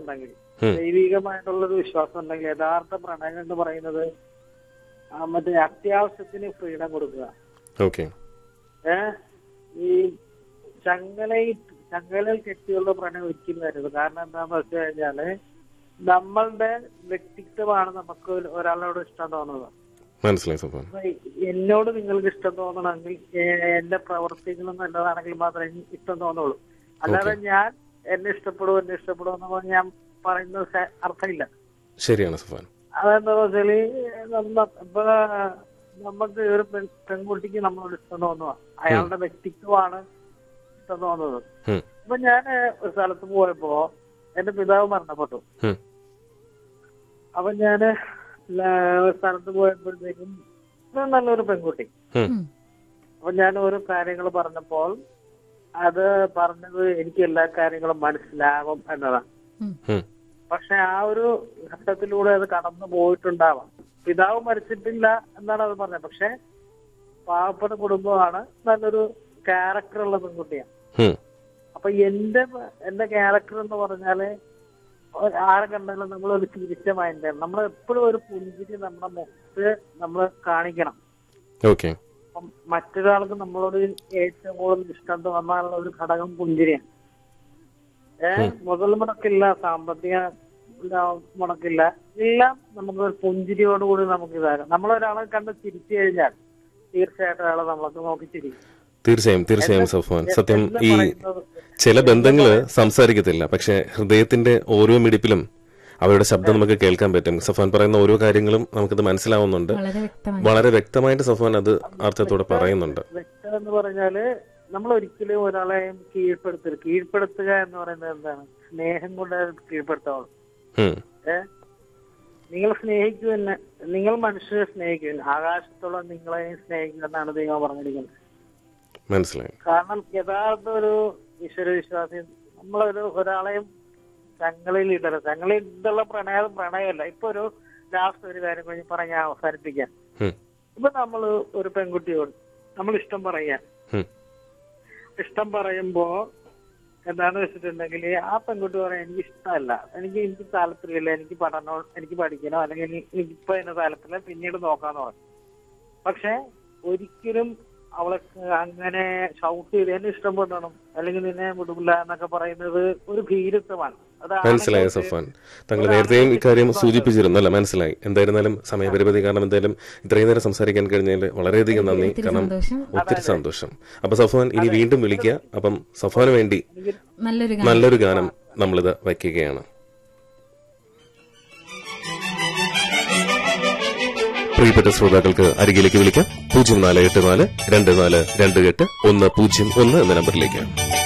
ഉണ്ടെങ്കിൽ ഉം. ദൈവികമായിട്ടുള്ള ഒരു വിശ്വാസം ഉണ്ടെങ്കിൽ യഥാർത്ഥ പ്രണയം എന്ന് പറയുന്നത് ആ, മറ്റേ അത്യാവശ്യത്തിന് ഫ്രീഡം കൊടുക്കുക ഓക്കെ ഏ ഈ ചങ്ങലയിൽ ചങ്ങലയിൽ കെട്ടിയുള്ള പ്രണയം ഒരിക്കലും വരരുത് കാരണം എന്താന്ന് വെച്ച് കഴിഞ്ഞാല് നമ്മളുടെ വ്യക്തിത്വമാണ് നമുക്ക് ഒരു- ഒരാളോട് ഇഷ്ടം തോന്നുന്നത് മനസ്സിലായി സഫാൻ അപ്പൊ എന്നോട് നിങ്ങൾക്ക് ഇഷ്ടം തോന്നണമെങ്കിൽ ഏ- എന്റെ പ്രവർത്തികളും നല്ലതാണെങ്കിൽ മാത്രമേ എനിക്ക് ഇഷ്ടം തോന്നുള്ളൂ അല്ലാതെ ഞാൻ എന്നെ ഇഷ്ടപ്പെടും എന്നെ ഇഷ്ടപ്പെടും എന്ന് പറഞ്ഞ് ഞാൻ പറയുന്നത് സ- അർത്ഥമില്ല ശരിയാണ് സഫാൻ അതെന്താ വെച്ചാല് നമ്മ ഇപ്പൊ നമുക്ക് ഒരു പെൺ- പെൺകുട്ടിക്ക് നമ്മളോട് ഇഷ്ടം തോന്നുക അയാളുടെ വ്യക്തിത്വമാണ് ഇഷ്ടം തോന്നുന്നത് ഉം. അപ്പൊ ഞാൻ ഒരു സ്ഥലത്ത് പോയപ്പോ എന്റെ പിതാവ് മരണപ്പെട്ടു ഉം. അപ്പൊ ഞാന് ല- ഒരു സ്ഥലത്ത് പോയപ്പോഴത്തേക്കും ഇത് നല്ലൊരു പെൺകുട്ടി ഉം. ഉം. അപ്പൊ ഞാൻ ഓരോ കാര്യങ്ങൾ പറഞ്ഞപ്പോൾ അത് പറഞ്ഞത് എനിക്ക് എല്ലാ കാര്യങ്ങളും മനസ്സിലാകും എന്നതാണ് ഉം. ഉം. പക്ഷെ ആ ഒരു ഘട്ടത്തിലൂടെ അത് കടന്നു പോയിട്ടുണ്ടാവാം പിതാവ് മരിച്ചിട്ടില്ല എന്നാണ് അത് പറഞ്ഞത് പക്ഷെ പാവപ്പെട്ട കുടുംബമാണ് നല്ലൊരു ക്യാരക്ടർ ഉള്ള പെൺകുട്ടിയാണ് ഉം. അപ്പൊ എന്റെ എന്റെ ക്യാരക്ടർ എന്ന് പറഞ്ഞാല് ഒ- ആരെ കണ്ടാലും നമ്മൾ ഒരു ചിരിച്ച മൈൻഡാണ് നമ്മൾ എപ്പോഴും ഒരു പുഞ്ചിരി നമ്മുടെ മുഖത്ത് നമ്മൾ കാണിക്കണം ഓക്കെ അപ്പം മറ്റൊരാൾക്ക് നമ്മളോട് ഏറ്റവും കൂടുതൽ ഇഷ്ടം തോന്നാനുള്ള ഒരു ഘടകം പുഞ്ചിരിയാണ് ഏഹ് മുതൽ മുടക്കില്ല സാമ്പത്തിക ലാ- മുടക്കില്ല എല്ലാം നമുക്ക് ഒരു പുഞ്ചിരിയോടുകൂടി നമുക്ക് ഇതാകാം നമ്മളൊരാളെ കണ്ട് ചിരിച്ചു കഴിഞ്ഞാൽ തീർച്ചയായിട്ടും അയാളെ നമ്മളൊക്കെ നോക്കി ചിരിക്കും തീർച്ചയായും തീർച്ചയായും സഫാൻ സത്യം എന്ന് ഈ പറയുന്നത് ചില ബന്ധങ്ങള് സംസാരിക്കത്തില്ല പക്ഷെ ഹൃദയത്തിന്റെ ഓരോ മിടിപ്പിലും അവരുടെ ശബ്ദം നമുക്ക് കേൾക്കാൻ പറ്റും സഫാൻ പറയുന്ന ഓരോ കാര്യങ്ങളും നമുക്കത് മനസ്സിലാവുന്നുണ്ട് വളരെ വ്യക്തമായി വളരെ വ്യക്തമായിട്ട് സഫാൻ അത് അർത്ഥത്തോടെ പറയുന്നുണ്ട് വ്യക്തത എന്ന് പറഞ്ഞാല് നമ്മൾ ഒരിക്കലും ഒരാളെയും കീഴ്പ്പെടുത്തരുത് കീഴ്പ്പെടുത്തുക എന്ന് പറയുന്നത് എന്താണ് സ്നേഹം കൊണ്ട് കീഴ്പ്പെടുത്താവുള്ളൂ ഉം. ഏ നിങ്ങൾ സ്നേഹിക്കൂ തന്നെ നിങ്ങൾ മനുഷ്യരെ സ്നേഹിക്കൂ ആകാശത്തോളം നിങ്ങളെയും സ്നേഹിക്കുക എന്നാണ് ദൈവം പറഞ്ഞിരിക്കുന്നത് മനസ്സിലായി കാരണം യഥാർത്ഥ ഒരു ഈശ്വരവിശ്വാസി നമ്മളൊരു ഒരാളെയും ചങ്ങലയിൽ ഇടരുത് ചങ്ങലയിൽ ഇതുള്ള പ്രണയം പ്രണയമല്ല ഇപ്പൊ ഒരു ലാസ്റ്റ് ഒരു കാര്യം കഴിഞ്ഞ് പറഞ്ഞ് അവസാനിപ്പിക്കാം ഉം. ഇപ്പൊ നമ്മൾ ഒരു പെൺകുട്ടിയോട് നമ്മൾ ഇഷ്ടം പറയാൻ ഉം. ഇഷ്ടം പറയുമ്പോ എന്താന്ന് വെച്ചിട്ടുണ്ടെങ്കിൽ ആ പെൺകുട്ടി പറയാം എനിക്ക് ഇഷ്ടമല്ല എനിക്ക് എനിക്ക് താല്പര്യമില്ല എനിക്ക് പഠനോ എനിക്ക് പഠിക്കണോ അല്ലെങ്കിൽ എനിക്ക് എനിക്കിപ്പോ എന്നെ താല്പര്യമില്ല പിന്നീട് നോക്കാന്ന് പറഞ്ഞു പക്ഷെ ഒരിക്കലും അവളെ അങ്ങനെ ഷൗട്ട് ചെയ്ത് എന്നെ ഇഷ്ടപ്പെടണം അല്ലെങ്കിൽ നിന്നെ വിടില്ല എന്നൊക്കെ പറയുന്നത് ഒരു ഭീരുത്വമാണ് അതാണ് മനസ്സിലായി സഫാൻ താങ്കൾ നേരത്തെയും ഇക്കാര്യം സൂചിപ്പിച്ചിരുന്നു അല്ല മനസ്സിലായി എന്തായിരുന്നാലും സമയപരിമിതി കാരണം എന്തായാലും ഇത്രയും നേരം സംസാരിക്കാൻ കഴിഞ്ഞതിൽ വളരെയധികം നന്ദി ഒത്തിരി കാരണം സന്തോഷം ഒത്തിരി സന്തോഷം അപ്പൊ സഫാൻ ഇനി വീണ്ടും വിളിക്കുക അപ്പം സഫാന് വേണ്ടി നല്ലൊരു ഗാനം നല്ലൊരു ഗാനം നമ്മളിത് വയ്ക്കുകയാണ് പ്രിയപ്പെട്ട ശ്രോതാക്കൾക്ക് അരികിലേക്ക് വിളിക്കാം പൂജ്യം നാല് എട്ട് നാല് രണ്ട് നാല് രണ്ട് എട്ട് ഒന്ന് പൂജ്യം ഒന്ന് എന്ന നമ്പറിലേക്ക്